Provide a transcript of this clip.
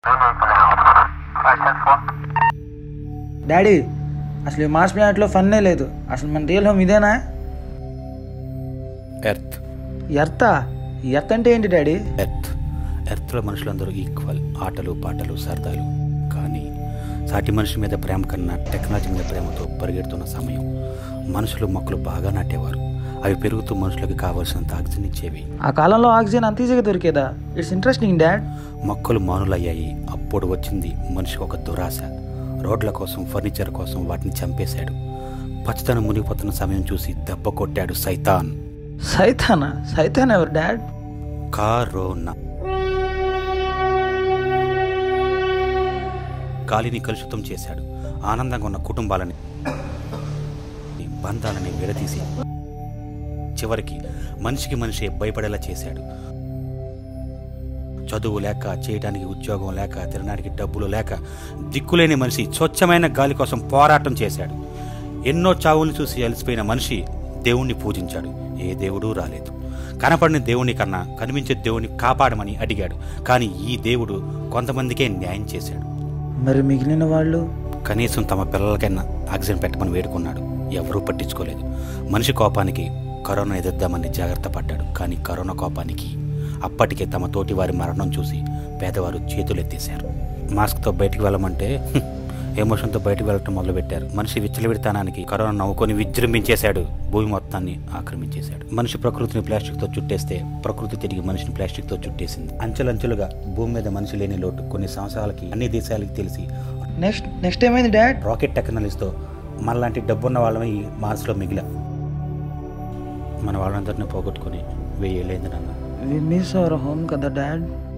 daddy అసలు ఈ Mars ప్లానెట్లో ఫన్నే లేదు అసలు మన రియల్ హోమ్ ఇదేనా ఎర్త్ ఎర్తా ఎర్త్ అంటే ఏంటి డాడీ ఎర్త్ ఎర్త్లో మనుషులందరూ ఈక్వల్ ఆటలు పాటలు సరదాలు కానీ సాటి మనిషి మీద ప్రేమ కన్నా టెక్నాలజీ మీద ప్రేమతో పరిగెడుతున్న సమయం మనుషులు మొక్కలు బాగా నాటేవారు అవి పెరుగుతూ మనుషులకు కావాల్సినంత ఆక్సిజన్ ఇచ్చేవి ఆ కాలంలో ఆక్సిజన్ అంత ఈజీగా దొరికేదా ఇట్స్ ఇంట్రెస్టింగ్ డాడ్ మొక్కలు మానులయ్యాయి అప్పుడు వచ్చింది మనిషికి ఒక దురాశ రోడ్ల కోసం ఫర్నిచర్ కోసం వాటిని చంపేశాడు పచ్చదనం మునిగిపోతున్న సమయం చూసి దెబ్బ కొట్టాడు సైతాన్ సైతానా సైతాన్ ఎవరు డాడ్ కరోనా గాలిని కలుషితం చేశాడు ఆనందంగా ఉన్న కుటుంబాలని బంధాలని విడదీసి చివరికి మనిషికి మనిషి భయపడేలా చేశాడు చదువు లేక చేయడానికి ఉద్యోగం లేక తినడానికి డబ్బులు లేక దిక్కులేని మనిషి స్వచ్ఛమైన గాలి కోసం పోరాటం చేశాడు ఎన్నో చావుల్ని చూసి అలసిపోయిన మనిషి దేవుణ్ణి పూజించాడు ఏ దేవుడు రాలేదు కనపడిన దేవుని కన్నా కనిపించే దేవుని కాపాడమని అడిగాడు కానీ ఈ దేవుడు కొంతమందికే న్యాయం చేశాడు మరి మిగిలిన వాళ్ళు కనీసం తమ పిల్లలకైనా ఆక్సిజన్ పెట్టమని వేడుకున్నాడు ఎవరూ పట్టించుకోలేదు మనిషి కోపానికి కరోనా ఎదుర్దామని జాగ్రత్త పడ్డాడు కానీ కరోనా కోపానికి అప్పటికే తమ తోటి వారి మరణం చూసి పేదవారు చేతులెత్తేశారు మాస్క్తో బయటికి వెళ్ళమంటే హ్మ్, ఎమోషన్తో బయటికి వెళ్ళటం మొదలుపెట్టారు మనిషి విచ్చలవిడతానానికి కరోనా నవ్వుకొని విజృంభించేశాడు భూమి మొత్తాన్ని ఆక్రమించేశాడు మనిషి ప్రకృతిని ప్లాస్టిక్తో చుట్టేస్తే ప్రకృతి తిరిగి మనిషిని ప్లాస్టిక్తో చుట్టేసింది అంచెలంచెలుగా భూమి మీద మనిషి లేని లోటు కొన్ని సంవత్సరాలకి అన్ని దేశాలకి తెలిసి నెక్స్ట్ నెక్స్ట్ ఏమైంది డాడ్ రాకెట్ టెక్నాలజీతో మనలాంటి డబ్బున్న వాళ్ళమే ఈ మార్స్లో మిగిలా మన వాళ్ళందరినీ పోగొట్టుకుని వెయ్యి ఏళ్ళైంది నాన్న వి మిస్ అవర్ హోమ్ కదా డాడ్